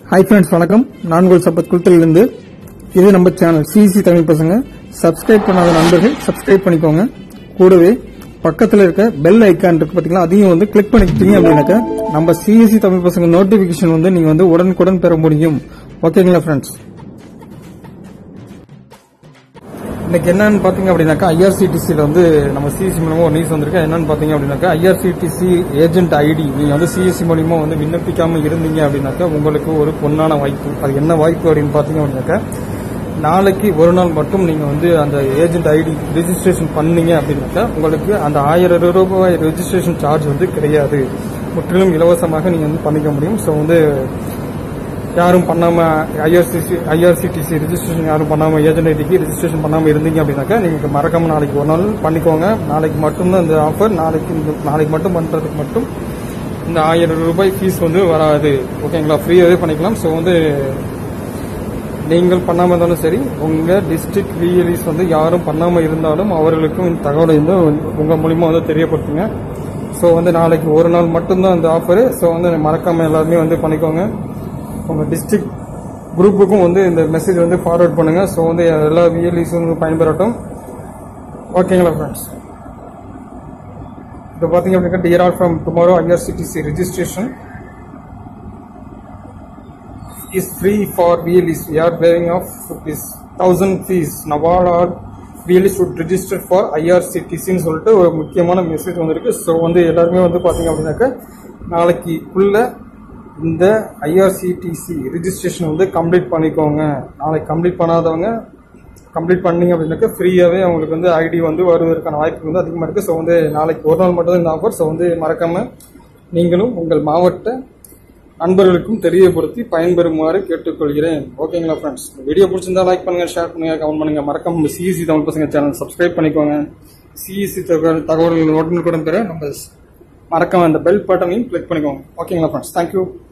Hi friends வணக்கம் நான் உங்கள் சப்பத் குளத்திலிருந்து இது நம்ம சேனல் சிசி தமிழ் பசங்க சப்ஸ்கிரைப் பண்ணாத நண்பர்கள் சப்ஸ்கிரைப் பண்ணிக்கோங்க கூடவே பக்கத்தில் இருக்க பெல் ஐக்கான் இருக்கு பாத்தீங்களா அதையும் வந்து கிளிக் பண்ணிக்கிட்டீங்க அப்படின்னாக்க நம்ம சிஎஸ்சி தமிழ் பசங்க நோட்டிபிகேஷன் வந்து நீங்க வந்து உடனுக்குடன் பெற முடியும் ஓகேங்களா ஃப்ரெண்ட்ஸ் இன்னைக்கு என்னன்னு பாத்தீங்க அப்படின்னாக்கா ஐஆர்சிடிசியில் வந்து நம்ம சிஎஸ்சி மூலமா ஒரு நியூஸ் வந்திருக்கு என்னன்னு பாத்தீங்க அப்படின்னாக்கா ஐஆர்சிடிசி ஏஜென்ட் ஐடி நீங்க வந்து சிஎஸ்சி மூலியமா வந்து விண்ணப்பிக்காம இருந்தீங்க அப்படின்னாக்கா உங்களுக்கு ஒரு பொன்னான வாய்ப்பு அது என்ன வாய்ப்பு அப்படின்னு பாத்தீங்க அப்படின்னாக்கா நாளைக்கு ஒரு நாள் மட்டும் நீங்க வந்து அந்த ஏஜென்ட் ஐடி ரெஜிஸ்ட்ரேஷன் பண்ணீங்க அப்படின்னாக்கா உங்களுக்கு அந்த ஆயிரம் ரூபாய் ரெஜிஸ்ட்ரேஷன் சார்ஜ் வந்து கிடையாது முற்றிலும் இலவசமாக நீங்க வந்து பண்ணிக்க முடியும் ஸோ வந்து யாரும் பண்ணாம ஐஆர்சிசி ஐஆர்சிடிசி ரெஜிஸ்ட்ரேஷன் யாரும் பண்ணாம ஏஜென்ட் ஐடிக்கு ரெஜிஸ்ட்ரேஷன் பண்ணாம இருந்தீங்க அப்படின்னாக்கா நீங்க மறக்காம நாளைக்கு ஒரு நாள் பண்ணிக்கோங்க நாளைக்கு மட்டும்தான் இந்த ஆஃபர் நாளைக்கு இந்த- நாளைக்கு மட்டும் பண்றதுக்கு மட்டும் இந்த ஆயிரம் ரூபாய் ஃபீஸ் வந்து வராது ஓகேங்களா ஃப்ரீயாவே பண்ணிக்கலாம் ஸோ வந்து நீங்கள் பண்ணாம இருந்தாலும் சரி உங்க டிஸ்ட்ரிக்ட் விஎல்இஸ் வந்து யாரும் பண்ணாம இருந்தாலும் அவர்களுக்கும் இந்த தகவலை வந்து உங்க மூலியமா வந்து தெரியப்படுத்துங்க ஸோ வந்து நாளைக்கு ஒரு நாள் மட்டும்தான் இந்த ஆஃபரு ஸோ வந்து மறக்காம எல்லாருமே வந்து பண்ணிக்கோங்க உங்க டிஸ்ட்ரிக்ட் குரூப்புக்கும் வந்து இந்த மெசேஜ் வந்து ஃபார்வர்ட் பண்ணுங்க ஸோ வந்து எல்லா விஎல்இஸும் வந்து பயன்பெறட்டும் ஓகேங்களா ஃப்ரெண்ட்ஸ் இப்போ பார்த்தீங்க அப்படின்னா dear are from tomorrow IRCTC registration is free for VLEs. We are bearing of rupees thousand fees. Naval or VLE should register for IRCTC ன்னு சொல்லிட்டு ஒரு முக்கியமான மெசேஜ் வந்திருக்கு ஸோ வந்து எல்லாருமே வந்து பார்த்தீங்க அப்படின்னாக்க நாளைக்குள்ள இந்த ஐஆர்சிடிசி ரெஜிஸ்ட்ரேஷன் வந்து கம்ப்ளீட் பண்ணிக்கோங்க நாளைக்கு கம்ப்ளீட் பண்ணாதவங்க கம்ப்ளீட் பண்ணீங்க அப்படின்னாக்க ஃப்ரீயாகவே அவங்களுக்கு வந்து ஐடி வந்து வருவதற்கான வாய்ப்பு வந்து அதிகமாக இருக்குது ஸோ வந்து நாளைக்கு ஒரு நாள் மட்டும் தான் இந்த ஆஃபர் ஸோ வந்து மறக்காம நீங்களும் உங்கள் மாவட்ட நண்பர்களுக்கும் தெரியப்படுத்தி பயன்பெறுமாறு கேட்டுக்கொள்கிறேன் ஓகேங்களா ஃப்ரெண்ட்ஸ் வீடியோ பிடிச்சிருந்தா லைக் பண்ணுங்க ஷேர் பண்ணுங்க கமெண்ட் பண்ணுங்க மறக்காம சிஇசி தமிழ் பசங்க சேனல் சப்ஸ்கிரைப் பண்ணிக்கோங்க சிஇசி தகவல்கள் உடனுக்குடன் பெற நம்ம மறக்காம அந்த பெல் பட்டனையும் கிளிக் பண்ணிக்கோங்க ஓகேங்களா ஃப்ரெண்ட்ஸ் தேங்க்யூ